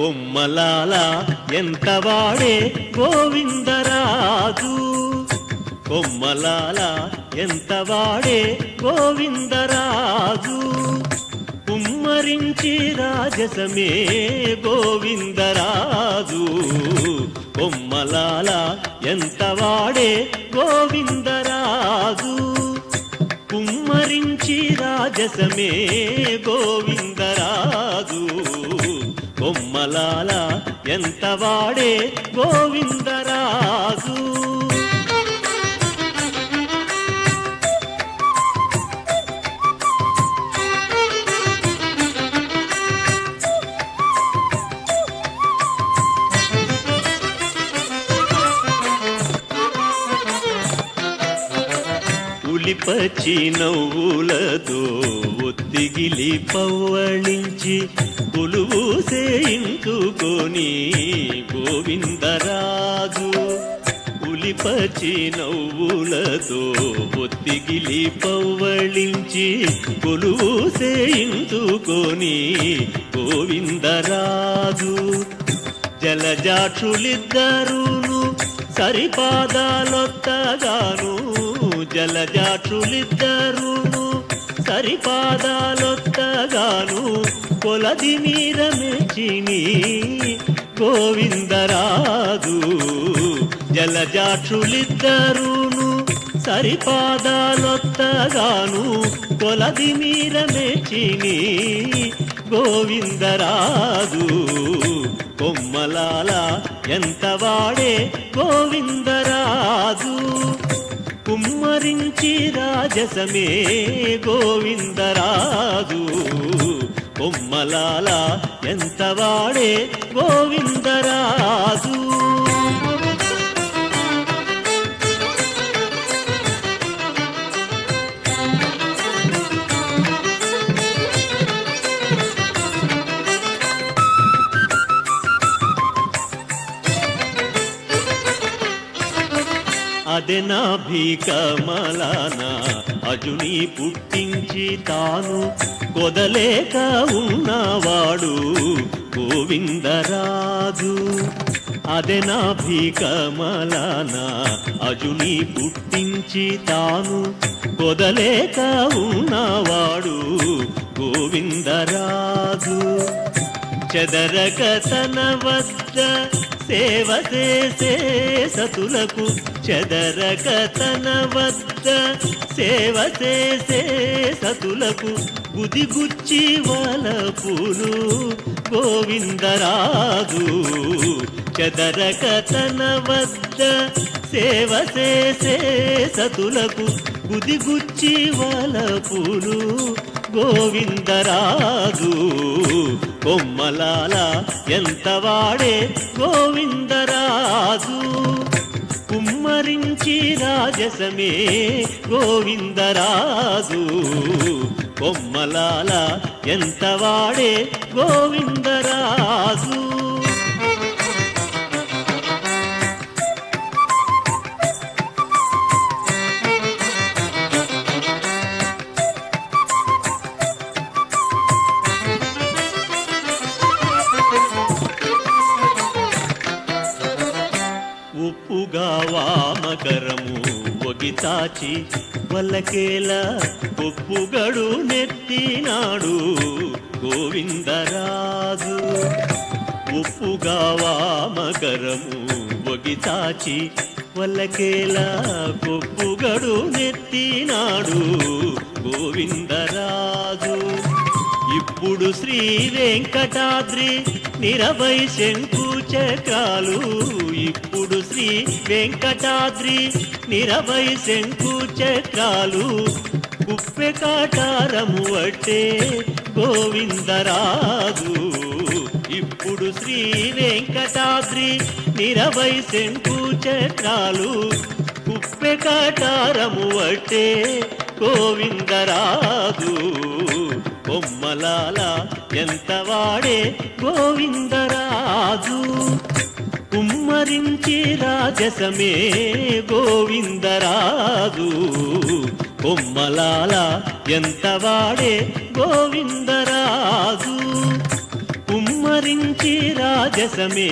కొమ్మలాల ఎంత వాడే గోవిందరాజు కొమ్మలాల ఎంత వాడే గోవిందరాజు కుమ్మరించి రాజసమే గోవిందరాజు కొమ్మలాల ఎంత వాడే గోవిందరాజు కుమ్మరించి రాజసమే గోవిందరాజు కొమ్మలాల ఎంత వాడే గోవిందరాజు ఉలిపచి నవ్వులతో ఒత్తిగిలి పవ్వళించి కొలువు సేయించుకొని గోవిందరాజు ఉలిపచి నవ్వులతో ఒత్తిగిలి పవ్వళించి కొలువు సేయించుకొని గోవిందరాజు జలజాక్షులిద్దరును సరిపాదాలొత్తగాను జలజాక్షులిద్దరును సరిపాదాలొత్తగాను కొలది మీర మెచ్చిని గోవిందరాజు జలజాక్షులిద్దరును సరిపాదాలొత్తగాను కొలది మీర మెచ్చిని గోవిందరాజు కొమ్మలాల ఎంత వాడే గోవిందరాజు కుమ్మరించి రాజసమే గోవిందరాజు కొమ్మలాల ఎంత వాడే గోవిందరాజు అదెనాభికమలాన అజుని పుట్టించి తాను కొదలేక ఉన్నవాడు గోవిందరాజు అదెనాభికమలాన అజుని పుట్టించి తాను కొదలేక ఉన్నవాడు గోవిందరాజు చెదరక తన వద్ద సేవ చేసే సతులకు చెదరక తన వద్ద సేవ చేసే సతులకు గుదిగుచ్చి వలపులు గోవిందరాజు చెదరక తన వద్ద సేవ చేసే సతులకు గుదిగుచ్చి వలపులు గోవిందరాజు కొమ్మలాల ఎంత వాడే గోవిందరాజు కుమ్మరించి రాజసమే గోవిందరాజు కొమ్మలాల ఎంత వాడే గోవిందరాజు ఉప్పుగా వామకరము ఒగితాచి వల్లకేల ఉప్పుగడు నెత్తినాడు గోవిందరాజు ఉప్పుగా వామకరము ఒగితాచి వల్లకేల కొప్పుగడు నెత్తినాడు గోవిందరాజు ఇప్పుడు శ్రీ వెంకటాద్రి నిరవై శంకు చక్రాలు ఇప్పుడు శ్రీ వెంకటాద్రి నిరవై శంకు చక్రాలు కుప్పె కాటారము అట్టే గోవిందరాజు ఇప్పుడు శ్రీ వెంకటాద్రి నిరవై శంకు చక్రాలు కుప్పె కాటారము అట్టే గోవిందరాజు బొమ్మలాల ఎంత వాడే గోవిందరాజు కుమ్మరించి రాజసమే గోవిందరాజు కొమ్మలాల ఎంత వాడే గోవిందరాజు కుమ్మ కుమ్మరించి రాజసమే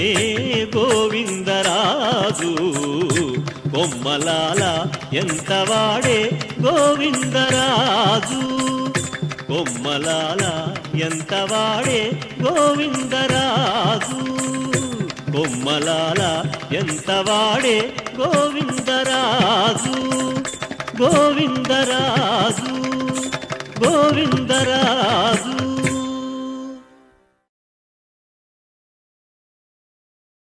గోవిందరాజు కొమ్మలాల ఎంత వాడే గోవిందరాజు కొమ్మలాల ఎంత వాడే గోవిందరాజు కొమ్మలాల ఎంత వాడే గోవిందరాజు గోవిందరాజు గోవిందరాజు